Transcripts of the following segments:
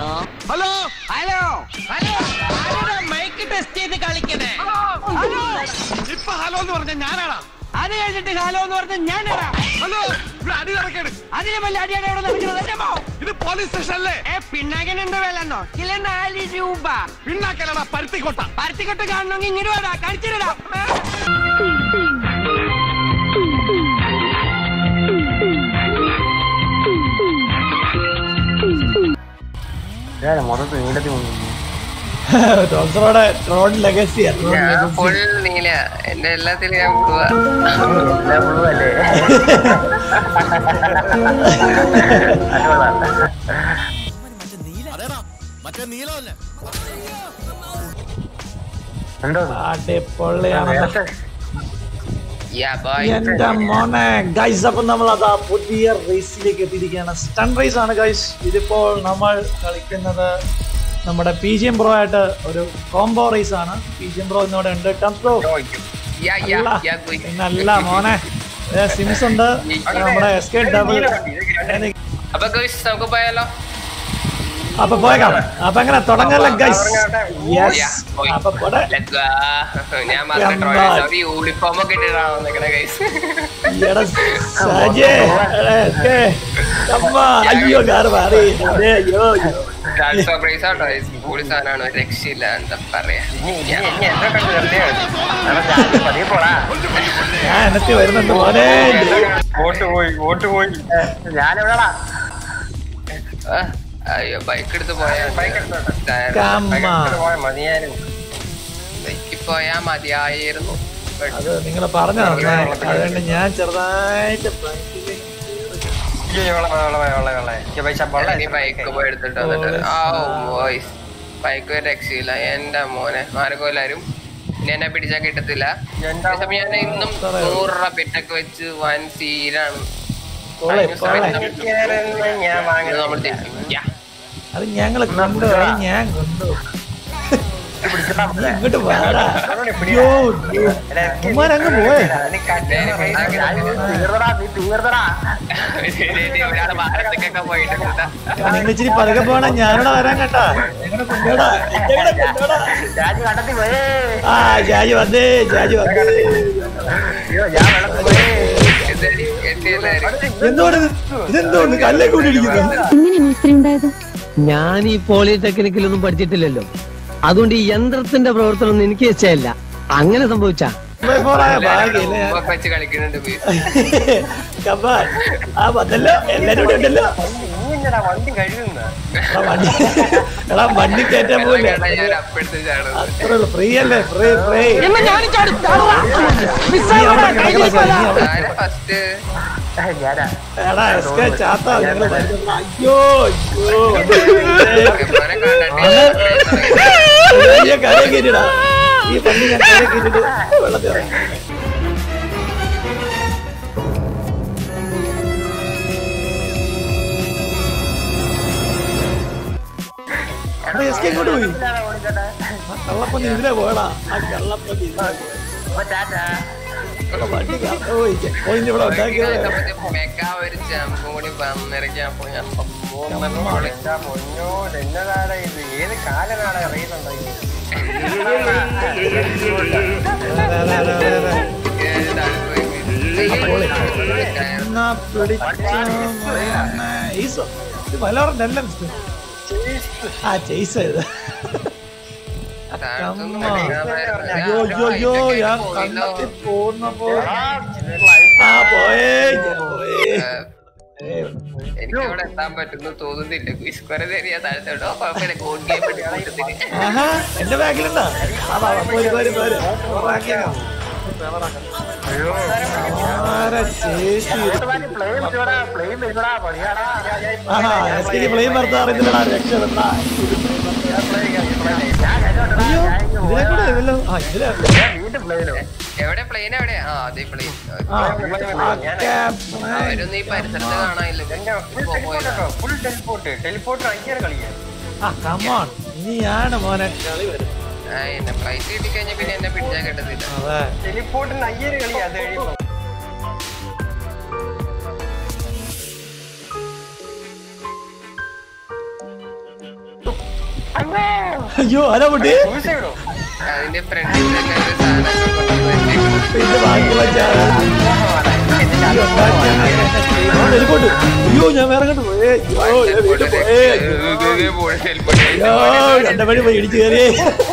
Hello hello hello ആരോടാ mike test ചെയ്ത് കളിക്കണേ ഹലോ ഇപ്പൊ ഹലോ എന്ന് പറഞ്ഞ ഞാനാടാ അത് കഴിഞ്ഞിട്ട് ഹലോ എന്ന് പറഞ്ഞ ഞാനാടാ ഹലോ ഇവിടെ അടി നടക്കേണ് അതിന് വല്ല അടിയാണ് എവിടെ നടക്കുന്നത് എന്റെ മോ ഇത് പോലീസ് സ്റ്റേഷൻ അല്ലേ ഏ പിന്നാകനുണ്ട് വേലെന്നോ കിലോ നാല് രൂപ പിന്നാക്കലടാ പരുത്തിക്കോട്ട പരുത്തിക്കൊട്ട് കാണണമെങ്കിൽ ഇങ്ങോട്ട് വേടാ കഴിച്ചിടാ മൊത്തത്തിൽ നീളത്തിൽ ടോക്സറോടെ ട്രോൺ ലെഗസി ഞാൻ ഫുൾ നീല എന്റെ എല്ലാത്തിലും ഞാൻ പോവാ എല്ലാം മുഴുവല്ലേ അത് കൊള്ളാം എന്തോ അടിപൊളിയാണ് നേരത്തെ യാ ബോയ് എന്റെ മോനെ ഗൈസ് അപ്പൊ നമ്മൾ അതാ പുതിയ റേസിലേക്ക് എത്തിയിരിക്കുകയാണ് സ്റ്റൺ റേസ് ആണ് ഗൈസ് ഇതിപ്പോൾ നമ്മൾ കളിക്കുന്നത് നമ്മുടെ പി ജി എം പ്രോ ആയിട്ട് ഒരു കോംബോ റേസ് ആണ് പി ജി എം പ്രോ ഇന്നോടെ ഉണ്ട് ടംപ്രോ യാ യാ യാ ഗോയ് പിന്നല്ല മോനെ സിംസ് ഉണ്ട് നമ്മുടെ എസ് കെ ഡബിൾ അപ്പൊ ഗോയ്സ് നമുക്ക് പോയാലോ അപ്പൊ പോയേക്കാം അപ്പൊ എങ്ങനെ തുടങ്ങാലോ ഗൈസ് യെസ് Yeah, പോയി. അപ്പൊ പോടെ Let's go. ഞാൻ മാത്രം Come ട്രോൾ on. യൂണിഫോം ഒക്കെ ഇട്ടിട്ടാണോ നിക്കണേ ഗൈസ് എടാ സാജേ എടാ, എസ്കേ. അമ്മ അയ്യോ കാറ് മാറി അതെ അയ്യോ അയ്യോ ട്രാൻസ്ഫർ പ്രൈസ് ആട്ടോ കൂടി സാധനമാണ് ഒരു രക്ഷയില്ല എന്താ പറയാ ഇനി ഇനി ഇനി എന്നെ കണ്ട് വെറുതെ അവിടെ ചാടി പതിയെ പോടാ ഞാൻ എനക്ക് വരുന്നുണ്ട് മോനെ വോട്ട് പോയി വോട്ട് പോയി ഞാനെവിടാ ആ, അയ്യോ ബൈക്ക് എടുത്ത് പോയാ ബൈക്ക് എടുത്തോട്ടെ കമ്മ പോയ മതിയായിരുന്നു ബൈക്കിൽ പോയാ മതിയായിരുന്നു അത് നിങ്ങൾ പറഞ്ഞു തന്നേ അതുകൊണ്ട് ഞാൻ ചെറുതായിട്ട് ഫ്രണ്ടിലേക്ക് അയ്യോ വെള്ളം വെള്ളം വെള്ളം വെള്ളം എനിക്ക് പൈസ ഇനി ബൈക്ക് പോയി എടുത്തിട്ട് വന്നിട്ട് ആ വോയിസ് ബൈക്ക് ഒരു രക്ഷയില്ല എന്റെ മോനെ മാർഗം എല്ലാരും ഇനി എന്നെ പിടിച്ചാൽ കിട്ടത്തില്ല എന്താ അതേസമയം ഞാൻ ഇന്നും നൂറ് രൂപ പിറ്റൊക്കെ വെച്ച് വൻ സീരാണ് പോളെ പോളെ ഞാൻ ഇത് വാങ്ങുന്നത് നമ്മൾ തിരിക്കും Yeah. അത് ഞങ്ങള് കൊണ്ടുപോയി ഞാൻ കൊണ്ടുപോകും നീ ഇങ്ങോട്ട് വാടാ അയ്യോ അയ്യോ. ഉമ്മാരങ്ങ് പോയെ തീർന്നടാ നീ തീർന്നടാ ഒരാള് ഭാരത്തൊക്കെ പോയിട്ടുണ്ട് നിങ്ങൾ ഇച്ചിരി പതുക്കെ പോണ ഞാനിവിടെ വരാൻ കേട്ടാ ഞങ്ങളെ കൊണ്ടുപോടാ എന്നെ കൂടെ കൊണ്ടുപോടാ രാജി കണ്ടത്തി പോയേ ആ ജാജി വന്നേ ജാജി വന്നേ അയ്യോ ഞാൻ വെള്ളത്തിൽ പോയേ എന്റെ എല്ലാരും എന്തുകൊണ്ട് ഇതെന്തോന്ന് കല്ലേ കൂടിയിരിക്കുന്നു എങ്ങനെയാണ് ഇത്ര ഉണ്ടായത് ഞാൻ ഈ പോളിടെക്നിക്കിലൊന്നും പഠിച്ചിട്ടില്ലല്ലോ അതുകൊണ്ട് ഈ യന്ത്രത്തിന്റെ പ്രവർത്തനം ഒന്നും എനിക്ക് ഇഷ്ടമല്ല അങ്ങനെ സംഭവിച്ചാ ഫോറായ ഭാഗ്യല്ലേ ഉമ്മൊക്കെ വെച്ച് കളിക്കുന്നുണ്ട് please. കമ്പാൻ ആ വന്നല്ലോ എല്ലാരും ഇവിടെ ഉണ്ടല്ലോ ഇങ്ങനെടാ വണ്ടി കഴുകുന്ന എടാ, വണ്ടി എടാ വണ്ടി കയറ്റാൻ വെള്ളം പോയില്ലേ കേട്ടാ ഞാൻ അപ്പെടുത്ത് ചാടും അത്രേ ഉള്ളൂ ഫ്രീ അല്ലേ ഫ്രീ ഫ്രീ ആരാ ഫസ്റ്റ് ഞാനാ എടാ എസ് കെ ചാത്ത ഞങ്ങള് വരുന്നില്ല. അയ്യോ അയ്യോ മോനെ കണ്ടിട്ട് അയ്യോ കരയെ കയറ്റിടാ ഈ വണ്ടി ഞാൻ കരയെ കയറ്റിട്ട് വെള്ളത്തിൽ ഇറങ്ങി എടാ, എസ് കെ ഇങ്ങോട്ട് പോയി ആ കള്ളപ്പന്നി ഇതിലെ പോയടാ ആ കള്ളപ്പന്നി ഇതിലെ പോയി. അപ്പൊ ടാറ്റാ എടാ, വണ്ടി കറക്റ്റ് പോയി ചെക്ക് പോയിന്റ് ഇവിടെ ഉണ്ടാക്കിയത് മെഗാ ഒരു ചാമ്പും കൂടി വന്നിറങ്ങിയാ പോയി ഞാൻ എന്റെ പൊന്നോ എന്നതാണ് ഇത് ഏത് കാലനാണ് അറിയുന്നുണ്ടോ എന്നാ പിടിച്ചോ മോനെ. ഈസോ. ഇത് വല്ലവരുടെ അല്ല മിസ്റ്റർ. ആ ചെയ്സ് ഇത് അയ്യോ അയ്യോ അയ്യോ ഞാൻ കണ്ടെത്തി പോന്നപ്പോ ആ പോയേ ഞാൻ പോയേ ഏയ്, എനിക്ക് അവിടെ എത്താൻ പറ്റുന്നു തോന്നുന്നില്ല ക്വിസ് കുറെ നേരം ഞാൻ താഴ്ത്തോട്ടോ കുഴപ്പമില്ല കോഡ് ഗെയിം കൂട്ടത്തിന് ആഹാ എന്റെ ബാഗിലുണ്ടാ ആ വാ, വാ, പോര് പോര് പോര് ഓറാക്കിയേക്കാം. ആരെ ചേച്ചി ഇത്. പ്ലെയിൻ വെച്ചോടാ പ്ലെയിൻ വെച്ചോടാ പണിയാടാ ആഹാ എസ് കെ പ്ലെയിൻ ഭർത്താ അറിയത്തില്ലടാ രക്ഷപ്പെടാ അയ്യോ ഇതിലെ കൂടെ വല്ലോ ആ ഇതിലെ വീണ്ടും പ്ലെയിനോ എവിടെ പ്ലെയിൻ എവിടെ ആ അതെ പ്ലെയിൻ ആ ഓക്കേ, പ്ലെയിൻ. അവരൊന്നും ഈ പരിസരത്ത് കാണാനില്ല എന്റെ ഫുൾ ടെലിപ്പോർട്ട് കേട്ടോ ഫുൾ ടെലിപ്പോർട്ട് ടെലിപ്പോർട്ട് അയ്യാറ് കളിക്കാൻ ആ കമോൺ ഇനിയാണ് മോനെ കളി വരുന്നത് ആ എന്നെ ഫ്ലൈറ്റ് കിട്ടിക്കഴിഞ്ഞാൽ പിന്നെ എന്നെ പിടിച്ചാൽ കിട്ടത്തില്ല അതെ ടെലിപ്പോർട്ടിന് അയ്യാറ് കളിയാ അത് കഴിയുമ്പോ അയ്യോ ആരാ പൊട്ടി സൂയിസൈഡോ അതിന്റെ ഫ്രണ്ടിൽ തന്നെ ഒരു സാധനം കൊണ്ടുവന്ന് പിന്നെ ബാക്കി വെച്ചാണ് എലിപ്പോട്ട് അയ്യോ ഞാൻ വേറെ കണ്ടു പോയേ അയ്യോ ഞാൻ വീട്ടിൽ പോയേ അയ്യോ എന്റെ വഴി പോയി ഇടിച്ചു കയറിയേ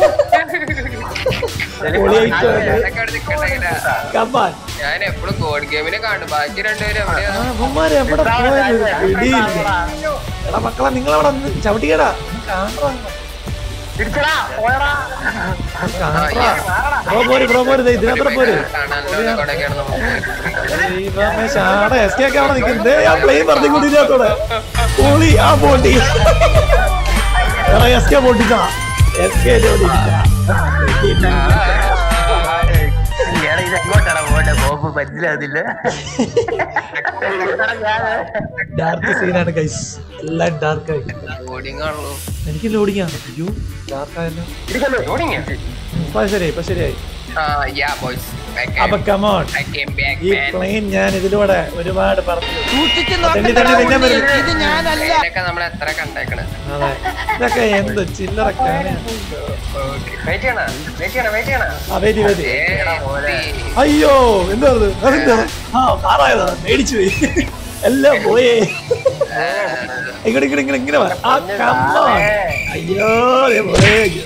കമ്പാൻ ഞാൻ എപ്പോഴും കോഡ് ഗെയിമിനെ കാണും ബാക്കി രണ്ടുപേരും എവിടെയാ അമ്മമാരെ എവിടെ പോയത് പിടിയില്ല എടാ മക്കളെ നിങ്ങളവിടെ നിന്ന് ചവിട്ടിക്കടാ തിരിച്ചടാ പോയടാ ബ്രോ പോര് ബ്രോ പോര് ദേ ഇതിനപ്പുറം പോര് കാണാനുള്ള കൊടക്കാണ് നമുക്ക് ദൈവമേ ഷാട എസ് കെ ഒക്കെ അവിടെ നിൽക്കുന്നത് ആ പ്ലെയിൻ പറഞ്ഞുകൊണ്ടിരിക്കാത്തോടെ പോളി ആ പോണ്ടി എടാ എസ് കെ പൊട്ടിച്ചാ എസ് കെ എടാ ഇത് എങ്ങോട്ടാണ് പോട്ടെ ബോബ് മനസ്സിലാവുന്നില്ല ഡാർക്ക് സീനാണ് ഗൈസ് എല്ലാം ഡാർക്കായി ലോഡിങ് ആണല്ലോ എനിക്ക് ലോഡിങ്ങാ അയ്യോ ഡാർക്കായല്ലോ ഇരിക്കല്ലോ ലോഡിങ് ഇപ്പൊ ശരിയായി ഇപ്പൊ ശരിയായി ആ യാ ബോയ്സ് അപ്പൊ കമോൺ I came back, ഈ man. പ്ലെയിൻ ഞാൻ ഇതിലൂടെ ഒരുപാട് പറഞ്ഞു സൂക്ഷിച്ച് തള്ളി തള്ളി പിന്നെ നോക്കണ്ട വരും. ഇത് ഞാനല്ല ഇതിനൊക്കെ നമ്മൾ എത്ര കണ്ടേക്കണ് അതെ ഇതൊക്കെ എന്ത് ചില്ലറ കാര്യം വെയിറ്റ് ചെയ്യണ വെയിറ്റ് ചെയ്യണ വെയിറ്റ് ചെയ്യണ ആ വെരി വെരി ഏ, അയ്യോ എന്താ അത്? അതെന്താ ആ കാറായതാ മേടിച്ചു പോയി എല്ലാം പോയേ ഇങ്ങോട്ട് ഇങ്ങോട്ട് ഇങ്ങനെ ഇങ്ങനെ വാ. ആ കമ്മ അയ്യോ ദേ പോയേ അയ്യോ.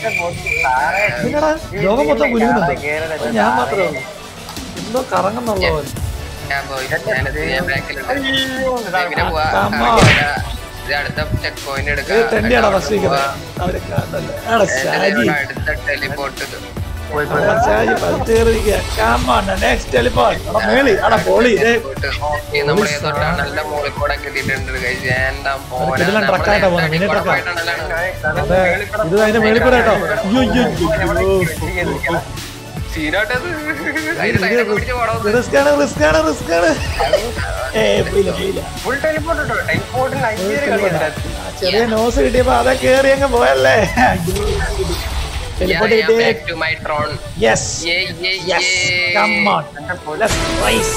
ഇതിനെടാ, ലോകം മൊത്തം കുലുങ്ങുന്നുണ്ട് അത് ഞാൻ മാത്രമേ ഉള്ളൂ എന്തോ കറങ്ങുന്നുള്ള പോലെ ഞാൻ boys, ഞാനിത് ഞാൻ ബാക്കിലുണ്ട്. എങ്ങനെ പോവാ? Come ആ, on. ഇതാ, ഇത് അടുത്ത ചെക്ക് പോയിന്റ് ഇത് എടുക്കാം തെണ്ടിയാടാ ഫസ്റ്റ് പോവാ. അവരെ കാണല്ലേ എടാ ഷാജി ഇവിടെ അടുത്ത ടെലിപോർട്ട് അവിടെ ഷാജി പതിച്ചേറിയിരിക്കുക കാമാണ് നെക്സ്റ്റ് ടെലിഫോൺ എടാ മേളി എടാ പോളി ഇതേ നമ്മൾ തൊട്ടാ നല്ല മുകളിൽ കൂടെ എത്തിയിട്ടുണ്ട് guys. എന്താ പോരാ. ഇതിലാണ് നമ്മള് truck ആയിട്ടാ പോകുന്നത്, നേരത്തെ mini truck ആ. കുഴപ്പമായിട്ടാണല്ലോ. അതെ ഇത് അതിന്റെ മേളിൽ കൂടെ കേട്ടോ അയ്യോ അയ്യോ അയ്യോ സീനായിട്ടത്. അതിന്റെ side ഒക്കെ പിടിച്ച് പോടാ ഒന്ന്. റിസ്ക് ആണ് റിസ്ക് ആണ് റിസ്ക് ആണ് ഏ പോയില്ല പോയില്ല ഫുൾ ടെലിപ്പോർട്ട് ഇട്ടോ ടെലിപ്പോർട്ടിൽ ഐശ്വര്യ കളിയാണ് ആ ചെറിയ നോസ് കിട്ടിയപ്പോ അതെ കേറി അങ്ങ് പോയല്ലേ Yeah, ടെലിപ്പോർട്ട് yeah, കിട്ടിയേ back to my throne. Yes Yeah, yeah, yes yeah. Come on let's rise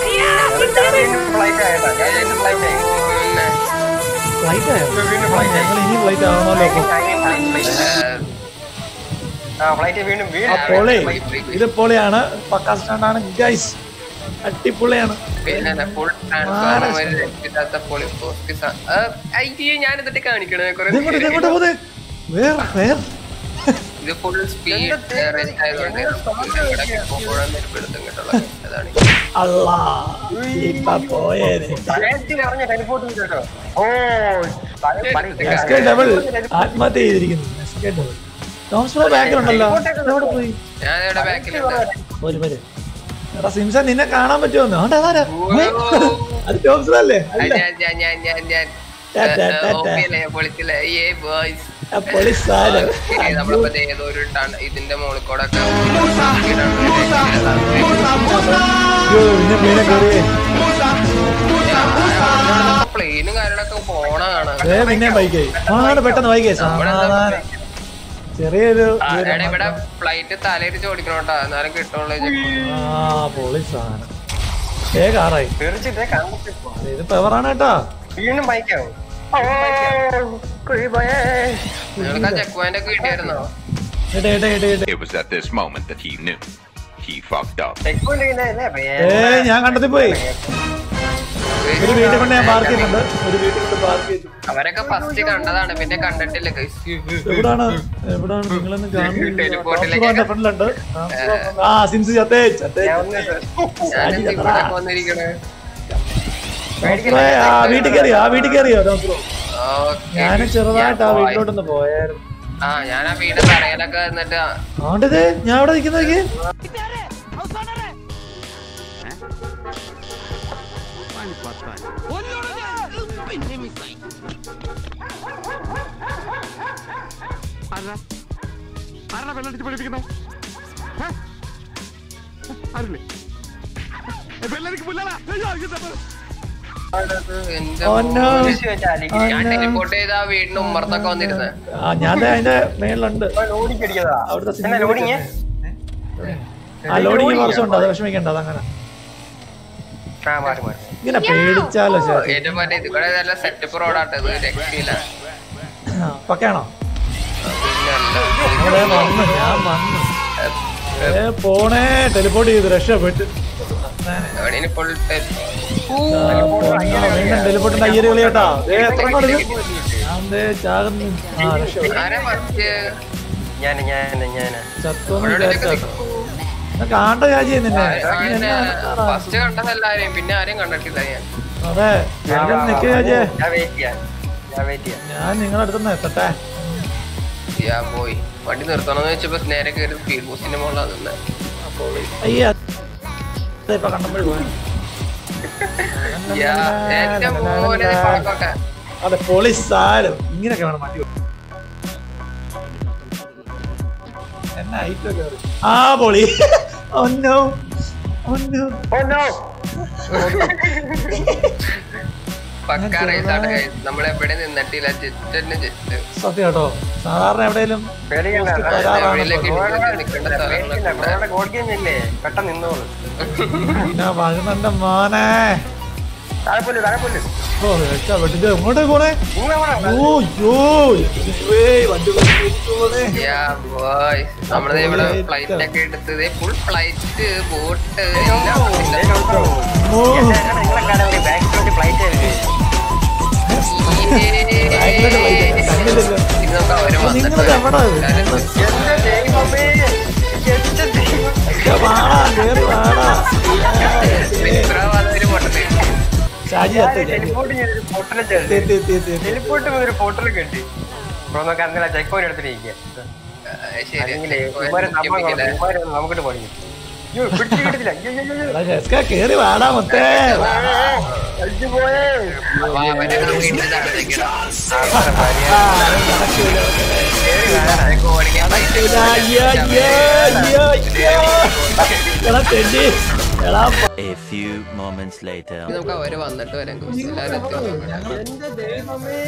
flight ആയിട്ടാ ഞാൻ ഫ്ലൈറ്റ് ആയി പിന്നെ, ഫ്ലൈറ്റ് ആയോ വീണ്ടും flight ആയി. ഞങ്ങൾ ഇനി ഫ്ലൈറ്റ് ആവണമല്ലോ അപ്പൊ ഏഹ്, ആ ഫ്ലൈറ്റ് വീണ്ടും ആ വീണ്ടും പൊളി ഇത് പൊളിയാണ് പക്കാ സ്റ്റാൻഡാണ് ഗൈസ് അടിപൊളിയാണ് പിന്നെ full transformer ഒരു രക്ഷിതാത്ത പൊളി post സ- ഏഹ്, അയ്യോ ഞാൻ എന്നിട്ട് കാണിക്കണേ കുറെ ഇതെങ്ങോട്ട് ഇതെങ്ങോട്ട് പോകുന്നത് വേർ വേർ ഇത് ഫുൾ സ്പീഡ് റേസ് ആയതുകൊണ്ട് ഇടയ്ക്ക് പോകുമ്പോഴാണ് ഒരു പിടുത്തം കിട്ടുള്ളത് അതാണ് അല്ലാ ഇപ്പൊ പോയേനെ ഫ്ലൈറ്റിൽ ഇറങ്ങിയ ടെലിപ്പോർട്ട് കേട്ടോ ഓ പണി എസ് കെ ഡബിൾ ആത്മഹത്യ ചെയ്തിരിക്കുന്നു എസ് കെ ഡബിൾ ടോംസ് ബാക്കിലുണ്ടല്ലോ എവിടെ പോയി ഞാൻ ഇവിടെ ബാക്കിലുണ്ട് ഒരു പേര് എടാ സിംസൺ നിന്നെ കാണാൻ പറ്റുമോ ആണ്ടാ അതാരാ അത് ടോംസ് അല്ലേ ആ, അല്ല ഞാൻ ഞാൻ ഞാൻ ഞാൻ ഞാൻ ടാ, ടാ, ടാ, ടാ. ഓപ്പിയല്ലേ പൊളിച്ചില്ലേ ഏ ബോയ്സ് ആ പോലീസാര് നമ്മളിപ്പോ ദേ ഏതോ ഒരു ടൺ- ഇതിന്റെ മുകളിൽ കൂടെ ഒക്കെ പിന്നെ മീനെ കയറിയേ പ്ലെയിനും കാര്യങ്ങളൊക്കെ പോണതാണ് ഏ പിന്നെ ബൈക്കായി ആണ് പെട്ടെന്ന് ബൈക്കായി സമാധാനം ചെറിയൊരു ആ, ദൂരം എടാ, ഇവിടെ ഫ്ലൈറ്റ് തലയിരിച്ച് ഓടിക്കണോട്ടാ എന്നാലും കിട്ടുള്ളൂ ആ പോലീസാണ് ഏ കാറായി തീർച്ചയായിട്ടും കണ്ടിപ്പോ ഇത് പെവറാണ് കേട്ടാ വീണ്ടും ബൈക്കാവും കുഴിപോയേ നിങ്ങൾക്ക് ആ ചെക്ക് പോയിന്റ് ഒക്കെ കിട്ടിയായിരുന്നോ ഇടേ ഇടേ ഇടേ ഇടേ It was at this moment that he knew. He fucked up. Checkpoint ഏ ഞാൻ കണ്ടെത്തി പോയി ഒരു വീട്ടിൽ കൊണ്ട് ഞാൻ പാർക്ക് ചെയ്യുന്നുണ്ട് ഒരു വീട്ടിൽ കൊണ്ട് പാർക്ക് ചെയ്തു അവരൊക്കെ ഫസ്റ്റ് കണ്ടതാണ് പിന്നെ കണ്ടിട്ടില്ല guys. എവിടാണ് എവിടാണ് നിങ്ങളൊന്നും ടെലിപ്പോർട്ടിലേക്ക് കാണുന്നില്ല ഫ്രണ്ടിലുണ്ട് ആ സിൻസ് ചത്തേ ചത്തേ ഞാനെന്താ ഇവിടെ വന്നിരിക്കണേ ഡോക്ടറെ, ആ വീട്ടിൽ കയറിയോ ആ വീട്ടിൽ കയറിയോ ഡോക്ടർ Okay. ഞാൻ ചെറുതായിട്ട് ആ Yeah, boy. വീട്ടിലോട്ടൊന്ന് പോയായിരുന്നു ആ ഞാൻ ആ വീട് തറയിലൊക്കെ എന്നിട്ട് ആണ്ടത് ഞാൻ അവിടെ നിൽക്കുന്നതൊക്കെ ആരാ വെള്ളടിച്ച് പഠിപ്പിക്കുന്നത് ആരില്ലേ വെള്ളടിക്ക് പുല്ലടാ അയ്യോ, ഇതെന്താ? എന്റെ Oh, no. മോനെ. വെച്ചാൽ ഞാൻ ടെലിപ്പോർട്ട് ചെയ്ത ആ വീടിന്റെ ഉമ്മർത്തൊക്കെ വന്നിരുന്നത് ആ ഞാൻ ദേ അതിന്റെ മേളിലുണ്ട് ലോഡിക്കടിക്കതാ അവിടുത്തെ എന്നാ സിനിമ ലോഡിങ് ആ ലോഡിങ് കുറച്ചുണ്ട് അത് വിഷമിക്കണ്ട അതങ്ങനെ ആ മാറി മാറി ഇങ്ങനെ പേടിച്ചാലോ ശരി ഏറ്റവും മറ്റേ ഇത് ഇവിടെ നല്ല സെറ്റപ്പ് റോഡാട്ടത് രക്ഷയില്ല പക്കയാണോ അവിടെ വന്നു ഞാൻ വന്നു ഏ പോണേ ടെലിപ്പോർട്ട് ചെയ്ത് രക്ഷപ്പെട്ടു എവിടെയാണ് ഇപ്പോൾ വീണ്ടും ടെലിപ്പോർട്ടിന്റെ അയ്യര് കളി കേട്ടാ ഏ എത്ര കളി ഞാൻ ദേ ചാകുന്നു ആ രക്ഷപ്പെട്ടു ആരാ ഫസ്റ്റ് ഞാൻ ഞാൻ ഞാൻ ചത്തോന്ന് വിചാരിച്ചാട്ടോ ഞാൻ കാണ്ട രാജ്യം നിന്നെ എന്നെ കാണാൻ. ഫസ്റ്റ് കണ്ടതെല്ലാരെയും പിന്നെ ആരെയും കണ്ടിട്ടില്ല ഞാൻ അതെ ഞാൻ നിക്ക് രാജേ ഞാൻ വെയിറ്റ് ചെയ്യാം ഞാൻ വെയിറ്റ് ചെയ്യാം ഞാൻ നിങ്ങളുടെ അടുത്തുനിന്ന് എത്തട്ടെ ഞാൻ പോയി വണ്ടി നിർത്തണമെന്ന് വെച്ചപ്പോ നേരെ കയറി സ്പീഡ് ബൂസ്റ്റിന്റെ മുകളിലാണ് നിന്നെ അയ്യ ഇപ്പൊ കണ്ടപ്പോഴേ പോയി യാ, എന്റെ മോനെ പാക്കോട്ടെ അതെ പോലീസാരും ഇങ്ങനെയൊക്കെ വേണം വണ്ടി ഓടിക്കാൻ. എന്നെ ഐറ്റം കയറി ആ പൊളി ഒന്നോ ഒന്നോ ഓ നോ പക്ക റേസാണ് guys. നമ്മളെവിടെ നിന്നിട്ടില്ല ജസ്റ്റ് തന്നെ ജസ്റ്റ് സത്യം കേട്ടോ സാധാരണ എവിടെയെങ്കിലും പേടിക്കണ്ട എവിടെയെങ്കിലൊക്കെ ഇടിച്ച് നിൽക്കേണ്ട സ്ഥലങ്ങളൊക്കെ ഉണ്ട്. നമ്മുടെ ഗോഡ് ഗെയിം ഇല്ലേ പെട്ടെന്ന് നിന്നോളൂ പിന്നെ വഴുന്നുണ്ട് മോനെ താഴെ പോലെ താഴെ പോലെ ഓ രക്ഷപ്പെട്ടിട്ട് എങ്ങോട്ടേ പോണേ നിങ്ങൾ എവിടെ? ഓ യോ ഏയ് വണ്ടി പോണേ Yeah, boys. നമ്മളിത് ഇവിടെ ഫ്ലൈറ്റ് ഒക്കെ എടുത്തത് ഫുൾ ഫ്ലൈറ്റ് ബോട്ട് എല്ലാം ഉണ്ട്. ഓ ചേട്ടാ, നിങ്ങളെ കാണാൻ ഒരു ബാക്കിലോട്ട് ഫ്ലൈറ്റ് ആയിരുന്നു ബാക്കിലോട്ട് flight ആ. കണ്ടില്ലല്ലോ. ഇത് നമുക്ക് അവര് അപ്പൊ വന്നിട്ട് നിങ്ങളിത് എവിടാ ഇത്? എന്റെ ദൈവമേ എന്റെ ദൈവം ഒക്കെ വാടാ കേറി വാടാ ഉത്തരവാദിത്തം പൊട്ടത്തി. ഷാജി എത്തി ടെലിപ്പോർട്ട് ചെയ്തൊരു പൊട്ടലെ ചേർത്ത് എത്തി എത്തി എത്തി എത്തി ടെലിപ്പോർട്ട് ഒരു പൊട്ടൽ കെട്ടി ബ്രോ നോക്ക് അന്നേരം ചെക്ക് പോയിന്റ് എടുത്തിരിക്കുക ആ, ശരി. അല്ലെങ്കിലേ പോയി ഇവരെ നമ്മൾ നോക്കിപ്പിക്കല്ലേ? ഇവരെ നമുക്കിട്ട് പണി അയ്യോ പിടിച്ചു കിട്ടില്ല അയ്യോ അയ്യോ അയ്യോ എടാ ജെസ്ക കേറി വാടാ മുത്തേ അടിച്ചു പോയേ അപ്പൊ അവനെ നമുക്ക് ഇട്ട് താഴത്തേക്കിടാം. ആ, നടക്കൂല. അതൊക്കെ ഓടിക്കാൻ പൈസ ഇതാ, അയ്യോ, അയ്യോ, അയ്യോ, അയ്യോ. എടാ തെണ്ടി എടാ പ- A few moments later. ഇത് നമുക്ക് അവര് വന്നിട്ട് വരാം കുറിച്ച് എല്ലാവരും എത്തി നോക്കട്ടെ. എന്റെ ദൈവമേ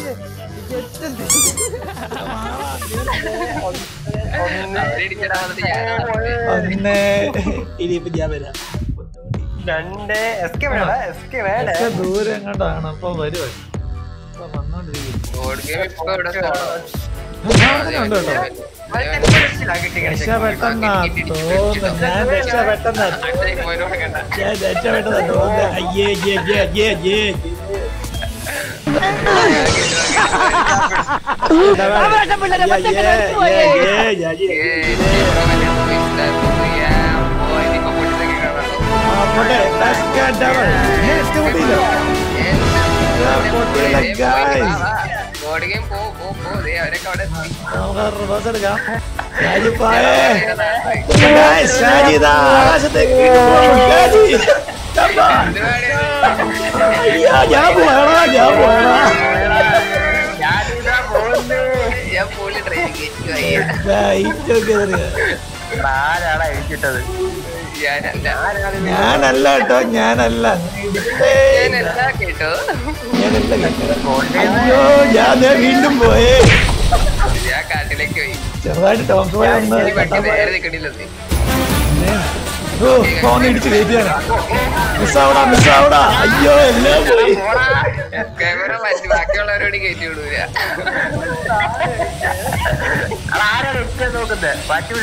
അവരിടിച്ചിടാൻ വന്നിട്ട് ഞാനാണ് ഒന്ന് ഇനിയിപ്പോ ഞാൻ വരാം രണ്ട് എസ് കെ വേണ്ട എസ് കെ വേണ്ട ഒക്കെ ദൂരം എങ്ങോട്ടാണ് അപ്പൊ വരുവ വന്നോണ്ടിരിക്കും ബോർഡ് ഗെയിം ഇപ്പൊ ഇവിടെ സ്റ്റാർട്ട് ഉണ്ട് കേട്ടോ രക്ഷപ്പെട്ടെന്നാ തോന്നുന്നു ഞാൻ രക്ഷപ്പെട്ടെന്നാ ഞാൻ രക്ഷപ്പെട്ടതാ തോന്നുന്നു അയ്യേ അയ്യേ അയ്യേ അയ്യേ അയ്യേ ബോർഡ് ഗെയിം പോ പോ പോ ദേ അവരൊക്കെ അവിടെ എത്തി. റിവേഴ്സ് എടുക്കാം ഷാജിപ്പായേ Guys, ഷാജി ഇതാ ആകാശത്തേക്ക് ഷാജി come on. എന്തുവാണ്? അയ്യോ ഞാൻ പോയടാ ഞാൻ പോയടാ ഞാൻ പോളി ട്രെയിൻ കയറ്റി വയ്യ. ലൈറ്റൊക്കെ എറിയ. ആരാടാ എനിക്കിട്ടത് ഞാനല്ല ഞാനല്ല കേട്ടോ ഞാനല്ല ഞാനല്ല കേട്ടോ ഞാനല്ല കേട്ടോ. അയ്യോ ഞാൻ ദേ വീണ്ടും പോയേ ഞാൻ കാട്ടിലേക്ക് പോയി ചെറുതായിട്ട് ടോപ്പ് പോയി ഒന്ന് ഈ വണ്ടി കട്ടാൻ പോയി. നേരെ നിൽക്കണില്ലെന്ന് ഓ ഫോൺ ഇടിച്ച് കയറ്റിയാണ് മിസ്സാവടാ മിസ്സാവടാ അയ്യോ എല്ലാം പോയി ക്യാമറ മാറ്റി ബാക്കിയുള്ളവരോട് കയറ്റി വിടൂല ആരാണ് ഇട്ടത് നോക്കുന്നത് പറ്റൂല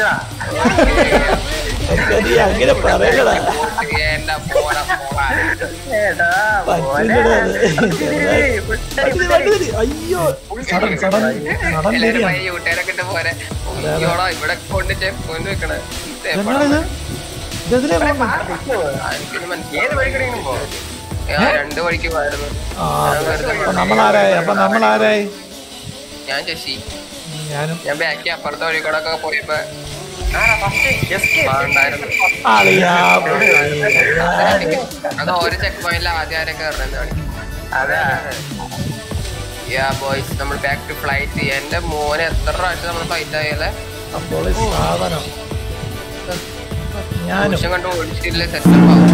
ഒക്കെ നീ അങ്ങനെ പറയലടാ എന്റെ പോടാ പോടാ ഏട്ടാ പറ്റില്ലടാ അത്. ചെറുതായിട്ട്. വണ്ടി വണ്ടി തിരി. അയ്യോ സടൻ സടൻ സടൻ എല്ലാരും തിരിയാണ് പയ്യ കൂട്ടുകാരൊക്കെ ഇട്ട് പോരെ അയ്യോടാ ഇവിടെ കൊണ്ട് ചെക്ക് പോയിന്റ് വെക്കണേ എന്നാണിത് ഇതെതിലെ പോകുന്നു എനിക്കൊന്നും ഏത് മനസ്സിലായി വഴിക്കണെങ്കിലും പോ ഞാൻ രണ്ട് വഴിക്ക് പോയിരുന്നു ആ അപ്പൊ നമ്മളാരായി അപ്പൊ നമ്മളാരായി ഞാൻ ശശി ഞാനും ഞാൻ ബാക്കി അപ്പുറത്തെ വഴി കൂടെ ഒക്കെ പോയപ്പോ ആരാ ഫസ്റ്റ് എസ് കെ ഉണ്ടായിരുന്നു ആളിയാ അത് ഓരോ ചെക്ക് പോയിന്റിൽ ആദ്യം ആരൊക്കെ കയറുന്നതാണ് അതാ യാ ബോയ്സ് നമ്മൾ ബാക്ക് ടു ഫ്ലൈറ്റ് എന്റെ മോനെ എത്ര പ്രാവശ്യം നമ്മൾ ഫ്ലൈറ്റ് ആയാലേ അപ്പോൾ ഈ സാധനം ഞാനും നിമിഷം കണ്ട് ഓടിച്ചിട്ടില്ല സെറ്റപ്പ് ആവും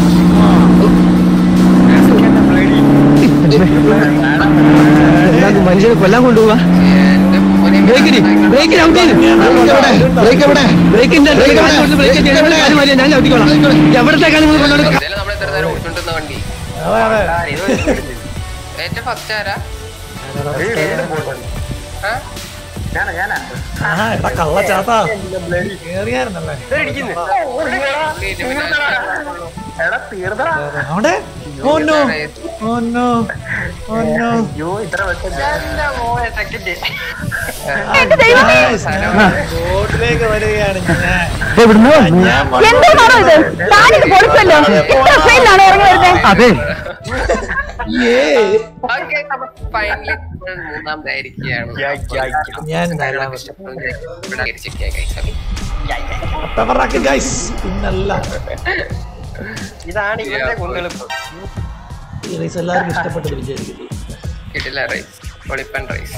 മനുഷ്യനെ കൊല്ലാൻ കൊണ്ടുപോവാ എന്റെ മോനെ ബ്രേക്കിന് ബ്രേക്കിന് ഔട്ട് ബ്രേക്ക് എവിടെ ബ്രേക്കിന്റെ ബ്രേക്ക് ഞാൻ ഔട്ടിക്കോളാം എവിടത്തേക്കാണ് നിങ്ങൾ കൊണ്ടുപോകുന്നത് ഇതല്ലേ നമ്മൾ എത്ര നേരം ഓടിച്ചോണ്ടിരുന്ന വണ്ടി അതെ അതെ ആ, ഇത് വെച്ചിട്ടുണ്ട്. ഏറ്റവും ഫസ്റ്റ് ആരാ ഇത് വീണ്ടും പോട്ടെ. ആ? ഞാനാ ഞാനാ ആ എടാ കള്ള ചാത്താ കേറിയായിരുന്നല്ലേ എടാ തീർന്നടാ അവിടെ ഓന്നോ ഓന്നോ ഓന്നോ അയ്യോ ഇത്ര വെട്ടം റോഡിലേക്ക് വരികയാണ് ഞാൻ എവിടുന്ന് ഞാൻ എന്താണോ ഇത് താനിത് പൊളിച്ചല്ലോ ഇത്ര സ്പീഡിലാണോ ഇറങ്ങി വരുന്നത് അതെ ഏയ്. ഫൈനലി മൂന്നാമതായിരിക്കുകയാണ് ഞാൻ നാലാമത് ഇവിടെ തിരിച്ചിരിക്കുക guys. Okay. പെപ്പറാക്ക് ഗൈസ് പിന്നല്ല ഇതാണ് ഇവന്റെ കുണ്ടെളുപ്പ് ഈ റേസ് എല്ലാവർക്കും ഇഷ്ടപ്പെട്ടത് വിചാരിക്കുന്നു കിട്ടില്ല റൈസ് പൊളിപ്പൻ റൈസ്